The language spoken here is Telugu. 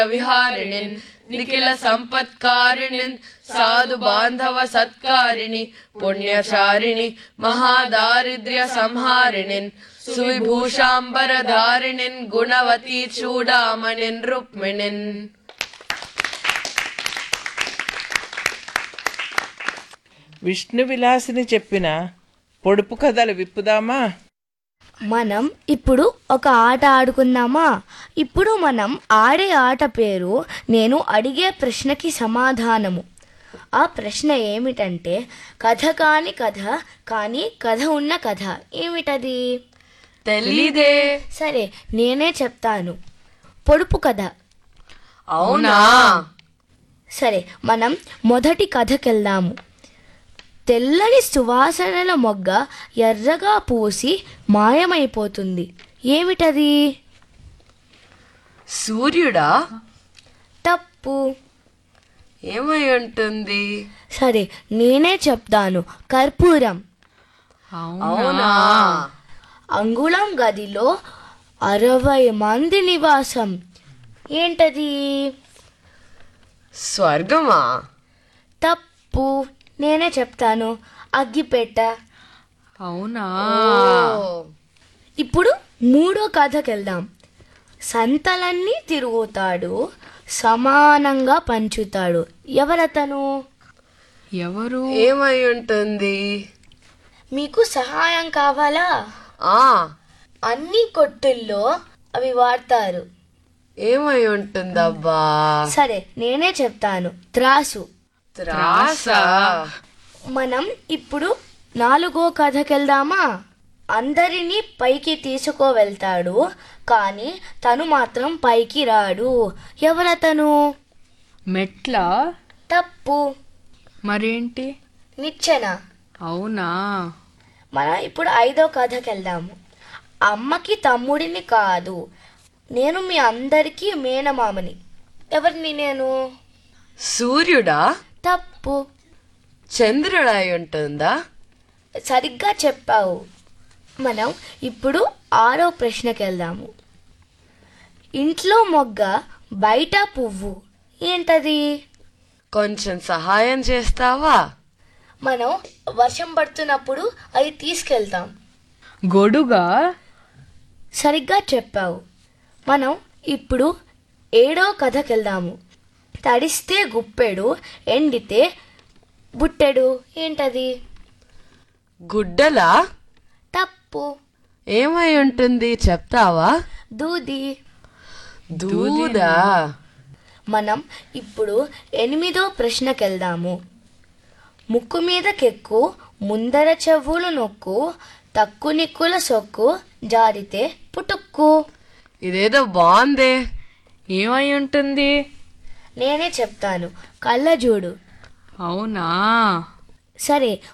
విహారిణిన్ నిఖిల సంపత్కారిణిన్ సాధు బాంధవ సత్కారిణి పుణ్యచారిణి మహాదారిద్ర్య సంహారిణిన్ సువిభూషాంబరధారిణిన్ గుణవతి చూడామణిన్ రుక్మిణిన్ విష్ణు విలాసిని చెప్పిన పొడుపు కథలు విప్పుదామా మనం ఇప్పుడు ఒక ఆట ఆడుకుందామా ఇప్పుడు మనం ఆడే ఆట పేరు నేను అడిగే ప్రశ్నకి సమాధానము ఆ ప్రశ్న ఏమిటంటే కథ కాని కథ కానీ కథ ఉన్న కథ ఏమిటది తెలీదే సరే నేనే చెప్తాను పొడుపు కథ అవునా సరే మనం మొదటి కథకెళ్దాము తెల్లని సువాసనల మొగ్గ ఎర్రగా పూసి మాయమైపోతుంది ఏమిటది సూర్యుడా తప్పు ఏమై ఉంటుంది సరే నేనే చెప్తాను కర్పూరం అవునా అంగుళం గదిలో అరవై మంది నివాసం ఏంటది స్వర్గమా తప్పు నేనే చెప్తాను అగ్గిపెట్ట అవునా ఇప్పుడు మూడో కథకెళ్దాం సంతలన్నీ తిరుగుతాడు సమానంగా పంచుతాడు ఎవరతను ఎవరు ఏమై ఉంటుంది మీకు సహాయం కావాలా ఆ అన్ని కొట్టుల్లో అవి వాడతారు ఏమై ఉంటుందబ్బా సరే నేనే చెప్తాను త్రాసు త్రాస మనం ఇప్పుడు నాలుగో కథకెళ్దామా అందరినీ పైకి తీసుకువెళ్తాడు కానీ తను మాత్రం పైకి రాడు ఎవరతను మెట్ల తప్పు మరేంటి నిచ్చెన అవునా మనం ఇప్పుడు ఐదో కథకెళ్దాము అమ్మకి తమ్ముడిని కాదు నేను మీ అందరికీ మేనమామని ఎవరిని నేను సూర్యుడా తప్పు చంద్రుడై ఉంటుందా సరిగ్గా చెప్పావు మనం ఇప్పుడు ఆరో ప్రశ్నకి వెళ్దాము ఇంట్లో మొగ్గ బయట పువ్వు ఏంటది కొంచెం సహాయం చేస్తావా మనం వర్షం పడుతున్నప్పుడు అది తీసుకెళ్తాం గొడుగా సరిగ్గా చెప్పావు మనం ఇప్పుడు ఏడో కథకి వెళ్దాము తడిస్తే గుప్పెడు ఎండితే బుట్టెడు ఏంటది గుడ్డలా తప్పు ఏమై ఉంటుంది చెప్తావా దూది దూదా మనం ఇప్పుడు ఎనిమిదో ప్రశ్నకి వెళ్దాము ముక్కు మీదకెక్కు ముందర చెవులు నొక్కు తక్కు నిక్కుల సొక్కు జారితే పుటుక్కు ఇదేదో బాగుందే ఏమై ఉంటుంది నేనే చెప్తాను కళ్ళజోడు అవునా సరే